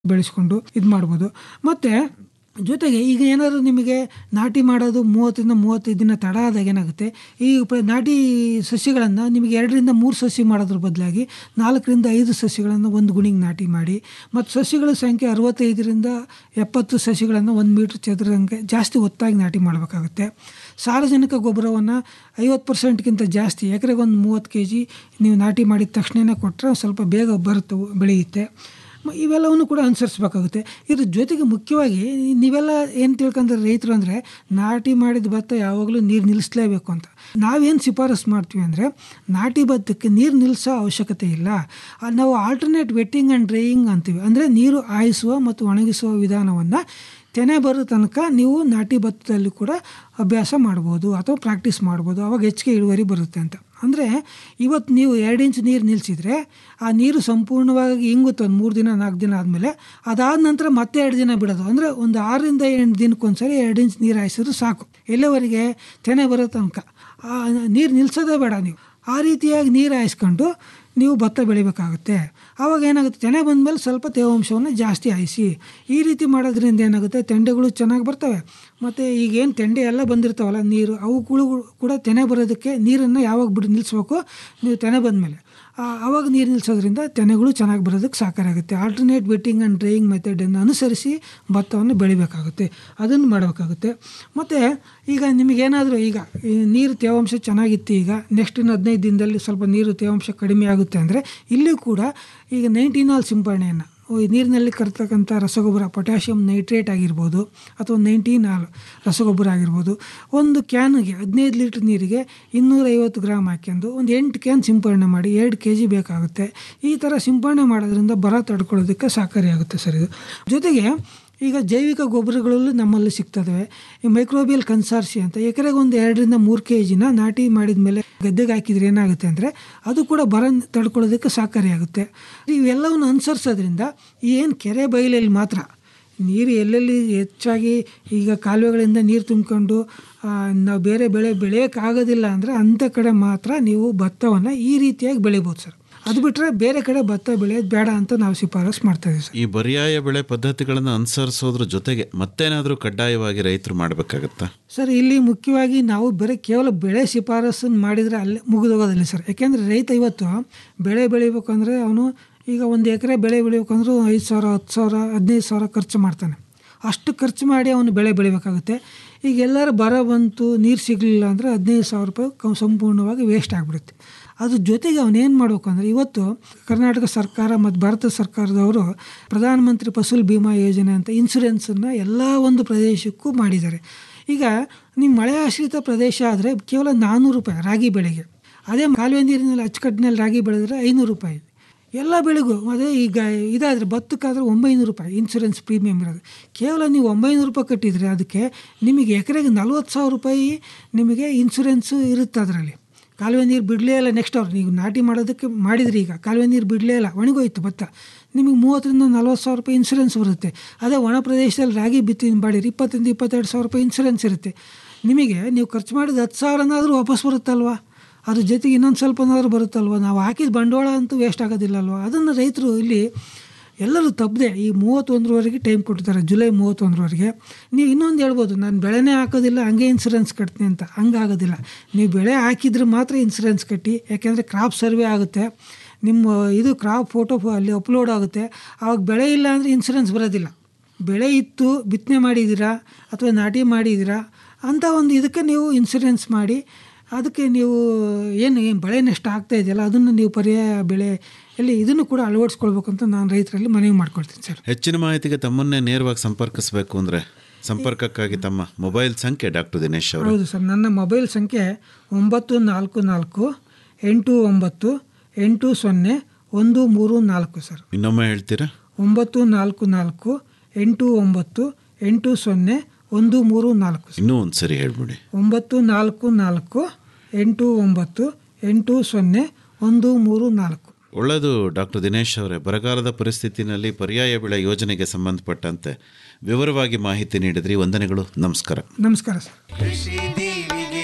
ಬೆಳೆಸ್ಕೊಂಡು ಇದು ಮಾಡ್ಬೋದು ಮತ್ತು ಜೊತೆಗೆ ಈಗ ಏನಾದರೂ ನಿಮಗೆ ನಾಟಿ ಮಾಡೋದು ಮೂವತ್ತರಿಂದ ಮೂವತ್ತೈದು ದಿನ ತಡ ಆದಾಗ ಏನಾಗುತ್ತೆ ಈ ಪ ನಾಟಿ ಸಸ್ಯಗಳನ್ನು ನಿಮಗೆ ಎರಡರಿಂದ ಮೂರು ಸಸಿ ಮಾಡೋದ್ರ ಬದಲಾಗಿ ನಾಲ್ಕರಿಂದ ಐದು ಸಸಿಗಳನ್ನು ಒಂದು ಗುಣಿಗೆ ನಾಟಿ ಮಾಡಿ ಮತ್ತು ಸಸಿಗಳ ಸಂಖ್ಯೆ ಅರವತ್ತೈದರಿಂದ ಎಪ್ಪತ್ತು ಸಸಿಗಳನ್ನು ಒಂದು ಮೀಟ್ರ್ ಚದರಂಗೆ ಜಾಸ್ತಿ ಒತ್ತಾಗಿ ನಾಟಿ ಮಾಡಬೇಕಾಗುತ್ತೆ ಸಾರ್ವಜನಿಕ ಗೊಬ್ಬರವನ್ನು ಐವತ್ತು ಪರ್ಸೆಂಟ್ಗಿಂತ ಜಾಸ್ತಿ ಎಕರೆಗೆ ಒಂದು ಮೂವತ್ತು ಕೆ ಜಿ ನೀವು ನಾಟಿ ಮಾಡಿದ ತಕ್ಷಣವೇ ಕೊಟ್ಟರೆ ಸ್ವಲ್ಪ ಬೇಗ ಬರುತ್ತೆ ಬೆಳೆಯುತ್ತೆ ಮ- ಇವೆಲ್ಲವನ್ನು ಕೂಡ ಅನುಸರಿಸ್ಬೇಕಾಗುತ್ತೆ ಇದ್ರ ಜೊತೆಗೆ ಮುಖ್ಯವಾಗಿ ನೀವೆಲ್ಲ ಏನು ತಿಳ್ಕೊಂಡ್ರೆ ರೈತರು ಅಂದರೆ ನಾಟಿ ಮಾಡಿದ ಭತ್ತ ಯಾವಾಗಲೂ ನೀರು ನಿಲ್ಲಿಸಲೇಬೇಕು ಅಂತ ನಾವೇನು ಶಿಫಾರಸು ಮಾಡ್ತೀವಿ ಅಂದರೆ ನಾಟಿ ಭತ್ತಕ್ಕೆ ನೀರು ನಿಲ್ಲಿಸೋ ಅವಶ್ಯಕತೆ ಇಲ್ಲ ಆ, ನಾವು ಆಲ್ಟರ್ನೇಟ್ ವೆಟ್ಟಿಂಗ್ ಆ್ಯಂಡ್ ಡ್ರೈಯಿಂಗ್ ಅಂತೀವಿ ಅಂದರೆ ನೀರು ಹಾಯಿಸುವ ಮತ್ತು ಒಣಗಿಸುವ ವಿಧಾನವನ್ನು ತೆನೆ ಬರೋ ತನಕ ನೀವು ನಾಟಿ ಭತ್ತದಲ್ಲಿ ಕೂಡ ಅಭ್ಯಾಸ ಮಾಡ್ಬೋದು ಅಥವಾ ಪ್ರಾಕ್ಟೀಸ್ ಮಾಡ್ಬೋದು ಅವಾಗ ಹೆಚ್ಚಿಗೆ ಇಳುವರಿ ಬರುತ್ತೆ ಅಂತ ಅಂದರೆ ಇವತ್ತು ನೀವು ಎರಡು ಇಂಚ್ ನೀರು ನಿಲ್ಲಿಸಿದ್ರೆ ಆ ನೀರು ಸಂಪೂರ್ಣವಾಗಿ ಇಂಗುತ್ತೆ ಒಂದು ಮೂರು ದಿನ ನಾಲ್ಕು ದಿನ ಆದಮೇಲೆ ಅದಾದ ನಂತರ ಮತ್ತೆ ಎರಡು ದಿನ ಬಿಡೋದು ಅಂದರೆ ಒಂದು ಆರರಿಂದ ಎಂಟು ದಿನಕ್ಕೊಂದ್ಸರಿ ಎರಡು ಇಂಚ್ ನೀರು ಹಾಯಿಸಿದ್ರು ಸಾಕು ಎಲ್ಲಿವರೆಗೆ ತೆನೆ ಬರೋ ತನಕ ಆ ನೀರು ನಿಲ್ಲಿಸೋದೇ ಬೇಡ ನೀವು ಆ ರೀತಿಯಾಗಿ ನೀರು ಹಾಯಿಸ್ಕೊಂಡು ನೀವು ಭತ್ತ ಬೆಳಿಬೇಕಾಗುತ್ತೆ ಆವಾಗ ಏನಾಗುತ್ತೆ ತೆನೆ ಬಂದಮೇಲೆ ಸ್ವಲ್ಪ ತೇವಾಂಶವನ್ನು ಜಾಸ್ತಿ ಹಾಯಿಸಿ ಈ ರೀತಿ ಮಾಡೋದ್ರಿಂದ ಏನಾಗುತ್ತೆ ತೆಂಡೆಗಳು ಚೆನ್ನಾಗಿ ಬರ್ತವೆ ಮತ್ತು ಈಗೇನು ತೆಂಡೆ ಎಲ್ಲ ಬಂದಿರ್ತಾವಲ್ಲ ನೀರು ಅವುಗಳು ಕೂಡ ತೆನೆ ಬರೋದಕ್ಕೆ ನೀರನ್ನು ಯಾವಾಗ ಬಿಡು ನಿಲ್ಲಿಸ್ಬೇಕು ನೀವು ತೆನೆ ಬಂದಮೇಲೆ ಆವಾಗ ನೀರು ನಿಲ್ಲಿಸೋದ್ರಿಂದ ತೆನೆಗಳು ಚೆನ್ನಾಗಿ ಬರೋದಕ್ಕೆ ಸಾಕಾಗುತ್ತೆ ಆಲ್ಟರ್ನೇಟ್ ವೆಟ್ಟಿಂಗ್ ಆ್ಯಂಡ್ ಡ್ರೈಯಿಂಗ್ ಮೆಥಡನ್ನು ಅನುಸರಿಸಿ ಭತ್ತವನ್ನು ಬೆಳಿಬೇಕಾಗುತ್ತೆ ಅದನ್ನು ಮಾಡಬೇಕಾಗುತ್ತೆ ಮತ್ತು ಈಗ ನಿಮಗೇನಾದರೂ ಈಗ ಈ ನೀರು ತೇವಾಂಶ ಚೆನ್ನಾಗಿತ್ತು ಈಗ ನೆಕ್ಸ್ಟ್ ಇನ್ನು ಹದಿನೈದು ದಿನದಲ್ಲಿ ಸ್ವಲ್ಪ ನೀರು ತೇವಾಂಶ ಕಡಿಮೆ ಆಗುತ್ತೆ ಅಂದರೆ ಇಲ್ಲೂ ಕೂಡ ಈಗ ನೈಂಟಿನಾಲ್ ಸಿಂಪರಣೆಯನ್ನು ಈ ನೀರಿನಲ್ಲಿ ಕರ್ತಕ್ಕಂಥ ರಸಗೊಬ್ಬರ ಪೊಟ್ಯಾಷಿಯಂ ನೈಟ್ರೇಟ್ ಆಗಿರ್ಬೋದು ಅಥವಾ ನೈಂಟೀನ್ ಆಲ್ ರಸಗೊಬ್ಬರ ಆಗಿರ್ಬೋದು ಒಂದು ಕ್ಯಾನ್ಗೆ ಹದಿನೈದು ಲೀಟ್ರ್ ನೀರಿಗೆ ಇನ್ನೂರೈವತ್ತು ಗ್ರಾಮ್ ಹಾಕ್ಯಂಡು ಒಂದು ಎಂಟು ಕ್ಯಾನ್ ಸಿಂಪರಣೆ ಮಾಡಿ ಎರಡು ಕೆ ಜಿ ಬೇಕಾಗುತ್ತೆ ಈ ಥರ ಸಿಂಪರಣೆ ಮಾಡೋದ್ರಿಂದ ಬರ ತಡ್ಕೊಳ್ಳೋದಕ್ಕೆ ಸಹಕಾರಿಯಾಗುತ್ತೆ ಸರ್ ಇದು ಜೊತೆಗೆ ಈಗ ಜೈವಿಕ ಗೊಬ್ಬರಗಳಲ್ಲೂ ನಮ್ಮಲ್ಲಿ ಸಿಗ್ತವೆ ಈ ಮೈಕ್ರೋಬಿಯಲ್ ಕನ್ಸಾರ್ಸಿ ಅಂತ ಎಕರೆಗೆ ಒಂದು ಎರಡರಿಂದ ಮೂರು ಕೆ ಜಿನ ನಾಟಿ ಮಾಡಿದ ಮೇಲೆ ಗದ್ದೆಗೆ ಹಾಕಿದ್ರೆ ಏನಾಗುತ್ತೆ ಅಂದರೆ ಅದು ಕೂಡ ಬರ ತಡ್ಕೊಳ್ಳೋದಕ್ಕೆ ಸಹಕಾರಿಯಾಗುತ್ತೆ ಇವೆಲ್ಲವನ್ನು ಅನುಸರಿಸೋದ್ರಿಂದ ಏನು ಕೆರೆ ಬಯಲಲ್ಲಿ ಮಾತ್ರ ನೀರು ಎಲ್ಲೆಲ್ಲಿ ಹೆಚ್ಚಾಗಿ ಈಗ ಕಾಲುವೆಗಳಿಂದ ನೀರು ತುಂಬಿಕೊಂಡು ನಾವು ಬೇರೆ ಬೆಳೆ ಬೆಳೆಯೋಕ್ಕಾಗೋದಿಲ್ಲ ಅಂದರೆ ಅಂಥ ಕಡೆ ಮಾತ್ರ ನೀವು ಭತ್ತವನ್ನು ಈ ರೀತಿಯಾಗಿ ಬೆಳಿಬೋದು ಸರ್ ಅದು ಬಿಟ್ಟರೆ ಬೇರೆ ಕಡೆ ಭತ್ತ ಬೆಳೆಯೋದು ಬೇಡ ಅಂತ ನಾವು ಶಿಫಾರಸು ಮಾಡ್ತಾ ಇದ್ದೀವಿ ಸರ್ ಈ ಪರ್ಯಾಯ ಬೆಳೆ ಪದ್ಧತಿಗಳನ್ನು ಅನುಸರಿಸೋದ್ರ ಜೊತೆಗೆ ಮತ್ತೇನಾದರೂ ಕಡ್ಡಾಯವಾಗಿ ರೈತರು ಮಾಡಬೇಕಾಗತ್ತಾ ಸರ್ ಇಲ್ಲಿ ಮುಖ್ಯವಾಗಿ ನಾವು ಬರೀ ಕೇವಲ ಬೆಳೆ ಶಿಫಾರಸನ್ನು ಮಾಡಿದರೆ ಅಲ್ಲೇ ಮುಗಿದೋಗೋದಿಲ್ಲ ಸರ್ ಯಾಕೆಂದರೆ ರೈತ ಇವತ್ತು ಬೆಳೆ ಬೆಳಿಬೇಕಂದ್ರೆ ಅವನು ಈಗ ಒಂದು ಎಕರೆ ಬೆಳೆ ಬೆಳಿಬೇಕಂದ್ರೂ ಐದು ಸಾವಿರ ಹತ್ತು ಸಾವಿರ ಹದಿನೈದು ಸಾವಿರ ಖರ್ಚು ಮಾಡ್ತಾನೆ ಅಷ್ಟು ಖರ್ಚು ಮಾಡಿ ಅವನು ಬೆಳೆ ಬೆಳಿಬೇಕಾಗುತ್ತೆ ಈಗ ಎಲ್ಲರೂ ಬರ ಬಂತು ನೀರು ಸಿಗಲಿಲ್ಲ ಅಂದರೆ ಹದಿನೈದು ಸಾವಿರ ರೂಪಾಯಿ ಕ- ಸಂಪೂರ್ಣವಾಗಿ ವೇಸ್ಟ್ ಆಗಿಬಿಡುತ್ತೆ ಅದ್ರ ಜೊತೆಗೆ ಅವನೇನು ಮಾಡಬೇಕು ಅಂದರೆ ಇವತ್ತು ಕರ್ನಾಟಕ ಸರ್ಕಾರ ಮತ್ತು ಭಾರತ ಸರ್ಕಾರದವರು ಪ್ರಧಾನಮಂತ್ರಿ ಫಸಲ್ ಬಿಮಾ ಯೋಜನೆ ಅಂತ ಇನ್ಸೂರೆನ್ಸನ್ನು ಎಲ್ಲ ಒಂದು ಪ್ರದೇಶಕ್ಕೂ ಮಾಡಿದ್ದಾರೆ ಈಗ ನಿಮ್ಮ ಮಳೆ ಆಶ್ರಿತ ಪ್ರದೇಶ ಆದರೆ ಕೇವಲ ನಾನ್ನೂರು ರೂಪಾಯಿ ರಾಗಿ ಬೆಳೆಗೆ ಅದೇ ಕಾಲುವೆ ನೀರಿನಲ್ಲಿ ಅಚ್ಚುಕಟ್ಟಿನಲ್ಲಿ ರಾಗಿ ಬೆಳೆದ್ರೆ ಐನೂರು ರೂಪಾಯಿ ಎಲ್ಲ ಬೆಳೆಗೂ ಅದೇ ಈಗ ಇದಾದರೆ ಭತ್ತಕ್ಕಾದ್ರೆ ಒಂಬೈನೂರು ರೂಪಾಯಿ ಇನ್ಸೂರೆನ್ಸ್ ಪ್ರೀಮಿಯಮ್ ಇರೋದು ಕೇವಲ ನೀವು ಒಂಬೈನೂರು ರೂಪಾಯಿ ಕಟ್ಟಿದರೆ ಅದಕ್ಕೆ ನಿಮಗೆ ಎಕರೆಗೆ ನಲ್ವತ್ತು ಸಾವಿರ ರೂಪಾಯಿ ನಿಮಗೆ ಇನ್ಸೂರೆನ್ಸು ಇರುತ್ತೆ ಅದರಲ್ಲಿ ಕಾಲುವೆ ನೀರು ಬಿಡಲೇ ಇಲ್ಲ ನೆಕ್ಸ್ಟ್ ಅವ್ರು ನೀವು ನಾಟಿ ಮಾಡೋದಕ್ಕೆ ಮಾಡಿದ್ರಿ ಈಗ ಕಾಲುವೆ ನೀರು ಬಿಡಲೇ ಇಲ್ಲ ಒಣಗೋಯ್ತು ಭತ್ತ ನಿಮಗೆ ಮೂವತ್ತರಿಂದ ನಲ್ವತ್ತು ಸಾವಿರ ರೂಪಾಯಿ ಇನ್ಸೂರೆನ್ಸ್ ಬರುತ್ತೆ ಅದೇ ಒಣ ಪ್ರದೇಶದಲ್ಲಿ ರಾಗಿ ಬಿತ್ತಿ ಮಾಡಿರಿ ಇಪ್ಪತ್ತರಿಂದ ಇಪ್ಪತ್ತೆರಡು ಸಾವಿರ ರೂಪಾಯಿ ಇನ್ಸೂರೆನ್ಸ್ ಇರುತ್ತೆ ನಿಮಗೆ ನೀವು ಖರ್ಚು ಮಾಡಿದ ಹತ್ತು ಸಾವಿರನಾದರೂ ವಾಪಸ್ ಬರುತ್ತಲ್ವಾ ಅದ್ರ ಜೊತೆಗೆ ಇನ್ನೊಂದು ಸ್ವಲ್ಪನಾದ್ರೂ ಬರುತ್ತಲ್ವ ನಾವು ಹಾಕಿದ ಬಂಡವಾಳ ಅಂತೂ ವೇಸ್ಟ್ ಆಗೋದಿಲ್ಲಲ್ವ ಅದನ್ನು ರೈತರು ಇಲ್ಲಿ ಎಲ್ಲರೂ ತಪ್ಪದೆ ಈ ಮೂವತ್ತೊಂದರವರೆಗೆ ಟೈಮ್ ಕೊಡ್ತಾರೆ ಜುಲೈ ಮೂವತ್ತೊಂದರವರೆಗೆ ನೀವು ಇನ್ನೊಂದು ಹೇಳ್ಬೋದು ನಾನು ಬೆಳೆನೇ ಹಾಕೋದಿಲ್ಲ ಹಂಗೆ ಇನ್ಸೂರೆನ್ಸ್ ಕಟ್ತೀನಿ ಅಂತ ಹಂಗಾಗೋದಿಲ್ಲ ನೀವು ಬೆಳೆ ಹಾಕಿದ್ರೆ ಮಾತ್ರ ಇನ್ಸೂರೆನ್ಸ್ ಕಟ್ಟಿ ಯಾಕೆಂದರೆ ಕ್ರಾಪ್ ಸರ್ವೆ ಆಗುತ್ತೆ ನಿಮ್ಮ ಇದು ಕ್ರಾಪ್ ಫೋಟೋ ಅಲ್ಲಿ ಅಪ್ಲೋಡ್ ಆಗುತ್ತೆ ಆವಾಗ ಬೆಳೆ ಇಲ್ಲ ಅಂದರೆ ಇನ್ಸೂರೆನ್ಸ್ ಬರೋದಿಲ್ಲ ಬೆಳೆ ಇತ್ತು ಬಿತ್ತನೆ ಮಾಡಿದ್ದೀರಾ ಅಥವಾ ನಾಟಿ ಮಾಡಿದ್ದೀರಾ ಅಂತ ಒಂದು ಇದಕ್ಕೆ ನೀವು ಇನ್ಸೂರೆನ್ಸ್ ಮಾಡಿ ಅದಕ್ಕೆ ನೀವು ಏನು ಏನು ಬೆಳೆ ನಷ್ಟ ಆಗ್ತಾ ಇದೆಯಲ್ಲ ಅದನ್ನು ನೀವು ಪರ್ಯಾಯ ಬೆಳೆ ಎಲ್ಲಿ ಇದನ್ನು ಕೂಡ ಅಳವಡಿಸ್ಕೊಳ್ಬೇಕು ಅಂತ ನಾನು ರೈತರಲ್ಲಿ ಮನವಿ ಮಾಡ್ಕೊಳ್ತೀನಿ ಸರ್ ಹೆಚ್ಚಿನ ಮಾಹಿತಿಗೆ ತಮ್ಮನ್ನೇ ನೇರವಾಗಿ ಸಂಪರ್ಕಿಸಬೇಕು ಅಂದರೆ ಸಂಪರ್ಕಕ್ಕಾಗಿ ತಮ್ಮ ಮೊಬೈಲ್ ಸಂಖ್ಯೆ ಡಾಕ್ಟರ್ ದಿನೇಶ್ ಅವರು ಹೌದು ಸರ್ ನನ್ನ ಮೊಬೈಲ್ ಸಂಖ್ಯೆ ಒಂಬತ್ತು ನಾಲ್ಕು ನಾಲ್ಕು ಎಂಟು ಒಂಬತ್ತು ಎಂಟು ಸೊನ್ನೆ ಒಂದು ಮೂರು ನಾಲ್ಕು ಸರ್ ಇನ್ನೊಮ್ಮೆ ಹೇಳ್ತೀರಾ ಒಂಬತ್ತು ನಾಲ್ಕು ನಾಲ್ಕು ಎಂಟು ಒಂಬತ್ತು ಎಂಟು ಸೊನ್ನೆ ಒಂದು ಮೂರು ನಾಲ್ಕು ಸರ್ ಇನ್ನೂ ಒಂದು ಸರಿ ಹೇಳ್ಬಿಡಿ ಒಂಬತ್ತು ನಾಲ್ಕು ನಾಲ್ಕು ಎಂಟು ಒಂಬತ್ತು ಎಂಟು ಸೊನ್ನೆ ಒಂದು ಮೂರು ನಾಲ್ಕು ಒಳ್ಳೆಯದು ಡಾಕ್ಟರ್ ದಿನೇಶ್ ಅವರೇ ಬರಗಾಲದ ಪರಿಸ್ಥಿತಿನಲ್ಲಿ ಪರ್ಯಾಯ ಬೆಳೆ ಯೋಜನೆಗೆ ಸಂಬಂಧಪಟ್ಟಂತೆ ವಿವರವಾಗಿ ಮಾಹಿತಿ ನೀಡಿದ್ರಿ ವಂದನೆಗಳು ನಮಸ್ಕಾರ ನಮಸ್ಕಾರ ಸರ್ ಕೃಷಿ ದೀವಿಗೆ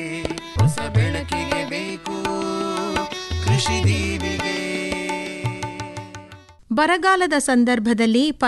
ಹೊಸ ಬೆಳಕಿಗೆ ಬೇಕು ಕೃಷಿ ದೀವಿಗೆ ಬರಗಾಲದ ಸಂದರ್ಭದಲ್ಲಿ